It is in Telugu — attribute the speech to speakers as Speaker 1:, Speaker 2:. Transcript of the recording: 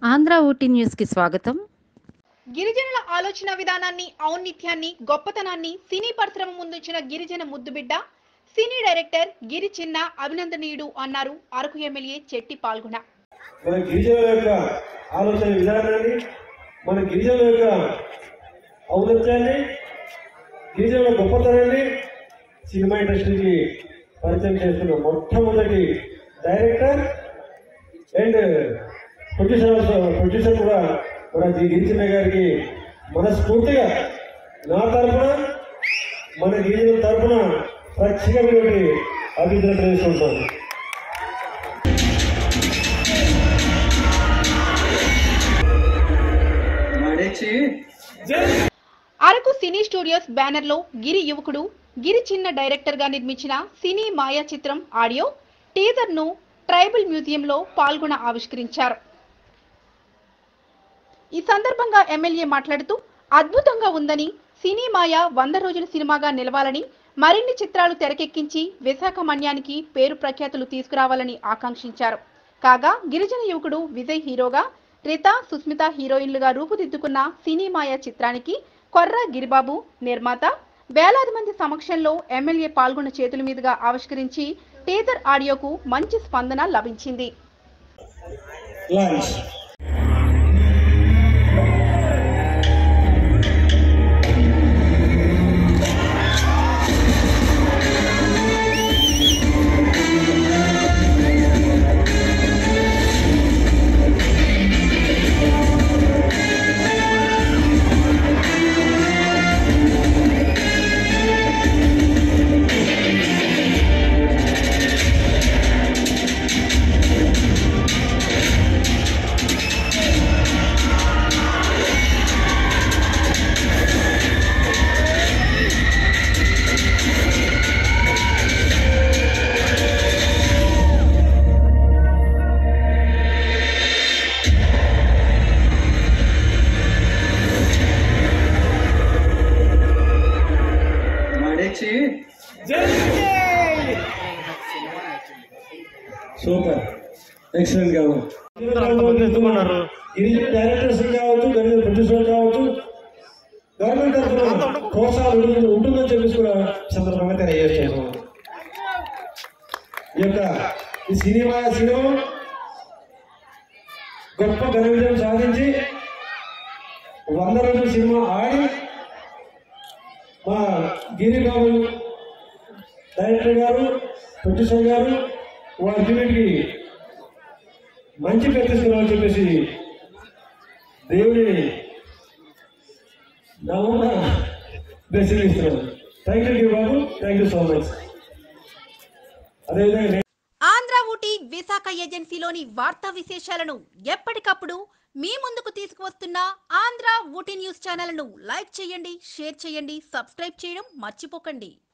Speaker 1: ఆంధ్ర ఊటీ న్యూస్కి స్వాగతం
Speaker 2: గిరిజనుల ఆలోచన విధానాన్ని ఔన్నిత్యాన్ని గొప్పతనాన్ని సినీ పరిశ్రమ ముందుంచిన గిరిజన ముద్దుబిడ్డ సినీ డైరెక్టర్ గిరి చిన్న అభినందనీయుడు అన్నారు అరకు ఎమ్మెల్యే చెట్టి పాల్గొన
Speaker 3: మన గిరిజనుల యొక్క ఆలోచన విధానాన్ని మన గిరిజనుల యొక్క ఔన్నత్యాన్ని గిరిజనుల గొప్పతనాన్ని సినిమా ఇండస్ట్రీకి పరిచయం చేస్తున్న మొట్టమొదటి డైరెక్టర్ అండ్ ప్రొడ్యూసర్ ప్రొడ్యూసర్ కూడా మన జి గిరిజన గారికి మనస్ఫూర్తిగా నా తరఫున మన గిరిజనుల తరఫున ప్రత్యేకమైనటువంటి అభివృద్ధి తెలుసుకుంటాను
Speaker 4: మడిచి
Speaker 2: అరకు సినీ స్టూడియోస్ బ్యానర్ లో గిరి యువకుడు గిరి చిన్న డైరెక్టర్ గా నిర్మించిన సినీ మాయా చిత్రం ఆడియో టీజర్ ను ట్రైబల్ మ్యూజియంలో పాల్గొన ఆవిష్కరించారు ఈ సందర్భంగా ఎమ్మెల్యే మాట్లాడుతూ అద్భుతంగా ఉందని సినీ మాయా వంద రోజుల సినిమాగా నిలవాలని మరిన్ని చిత్రాలు తెరకెక్కించి విశాఖ మన్యానికి పేరు ప్రఖ్యాతులు తీసుకురావాలని ఆకాంక్షించారు కాగా గిరిజన యువకుడు విజయ్ హీరోగా రిత సుస్మిత హీరోయిన్లుగా రూపుదిద్దుకున్న సినీ మాయా చిత్రానికి కొర్ర గిరిబాబు నిర్మాత వేలాది మంది సమక్షంలో ఎమ్మెల్యే పాల్గొన్న చేతుల మీదుగా ఆవిష్కరించి టీజర్ ఆడియోకు మంచి స్పందన లభించింది
Speaker 3: లాంచ్
Speaker 4: మడిచి
Speaker 3: సూపర్ ఎక్సలెంట్ గా ఎందుకున్నారు గిరిజన డైరెక్టర్స్ కావచ్చు గిరిజన ప్రొడ్యూసర్ కావచ్చు గవర్నమెంట్ తరఫున ప్రోత్సాహం ఉంటుంది- ఉంటుందని చెప్పేసి కూడా సందర్భంగా తెలియజేస్తున్నాం ఈ యొక్క ఈ సినిమా సినిమా గొప్ప ఘన విజయం సాధించి వంద రోజుల సినిమా ఆడి మా గిరిబాబు డైరెక్టర్ గారు ప్రొడ్యూసర్ గారు వారి యూనిట్కి మంచి పేరు తీసుకురావాలని చెప్పేసి దేవుని నమ్మున బ్లెస్సింగ్ ఇస్తున్నాను thank you Giribabu thank you so much అదేవిధంగా నేను-
Speaker 2: ఆంధ్ర ఊటీ విశాఖ ఏజెన్సీలోని వార్తా విశేషాలను ఎప్పటికప్పుడు మీ ముందుకు తీసుకువస్తున్న ఆంధ్ర ఊటీ న్యూస్ ఛానల్ను లైక్ చేయండి షేర్ చేయండి సబ్స్క్రైబ్ చేయడం మర్చిపోకండి